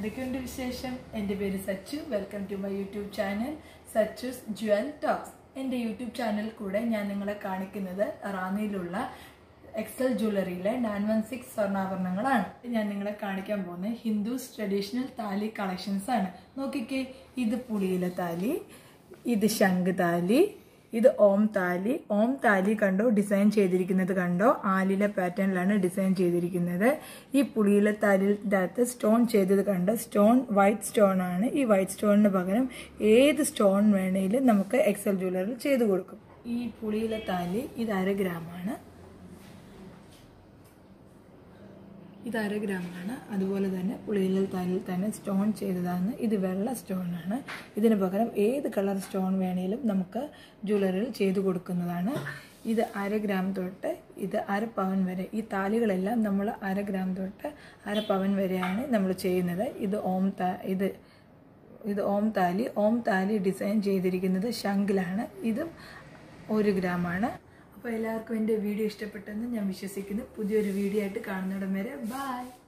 എന്തൊക്കെയുണ്ട് വിശേഷം എൻ്റെ പേര് Sachu welcome to my YouTube channel Sachus jewel talks എൻ്റെ യൂട്യൂബ് ചാനൽ കൂടെ ഞാൻ നിങ്ങളെ കാണിക്കുന്നത് റാന്നിയിലുള്ള എക്സൽ ജ്വല്ലറിയിലെ നയൻ വൺ സിക്സ് സ്വർണ്ണാഭരണങ്ങളാണ് ഞാൻ നിങ്ങളെ കാണിക്കാൻ പോകുന്നത് ഹിന്ദുസ് ട്രഡീഷണൽ താലി കളക്ഷൻസ് ആണ് നോക്കിക്കേ ഇത് പുളിയില താലി ഇത് ശംഖ് താലി ഇത് ഓം താലി ഓം താലി കണ്ടോ ഡിസൈൻ ചെയ്തിരിക്കുന്നത് കണ്ടോ ആലില പാറ്റേണിലാണ് ഡിസൈൻ ചെയ്തിരിക്കുന്നത് ഈ പുളിയില താലിൻ്റെ അകത്ത് സ്റ്റോൺ ചെയ്തത് കണ്ടോ സ്റ്റോൺ വൈറ്റ് സ്റ്റോൺ ആണ് ഈ വൈറ്റ് സ്റ്റോണിന് പകരം ഏത് സ്റ്റോൺ വേണേലും നമുക്ക് എക്സൽ ജ്വല്ലറിൽ ചെയ്തു കൊടുക്കും ഈ പുളിയില താലി ഇത് അര ഗ്രാമാണ് ഇത് അര ഗ്രാമാണ് അതുപോലെ തന്നെ പുളിയിലൽ താലിൽ തന്നെ സ്റ്റോൺ ചെയ്തതാണ് ഇത് വെള്ള സ്റ്റോണാണ് ഇതിന് പകരം ഏത് കളർ സ്റ്റോൺ വേണേലും നമുക്ക് ജ്വല്ലറിയിൽ ചെയ്തു കൊടുക്കുന്നതാണ് ഇത് അര ഗ്രാം തൊട്ട് ഇത് അര പവൻ വരെ ഈ താലികളെല്ലാം നമ്മൾ അര ഗ്രാം തൊട്ട് അര പവൻ വരെയാണ് നമ്മൾ ചെയ്യുന്നത് ഇത് ഓം താ ഇത് ഇത് ഓം താലി ഓം താലി ഡിസൈൻ ചെയ്തിരിക്കുന്നത് ശംഖിലാണ് ഇതും ഒരു ഗ്രാമാണ് അപ്പോൾ എല്ലാവർക്കും എൻ്റെ വീഡിയോ ഇഷ്ടപ്പെട്ടെന്ന് ഞാൻ വിശ്വസിക്കുന്നു പുതിയൊരു വീഡിയോ ആയിട്ട് കാണുന്നിടം വരെ ബായ്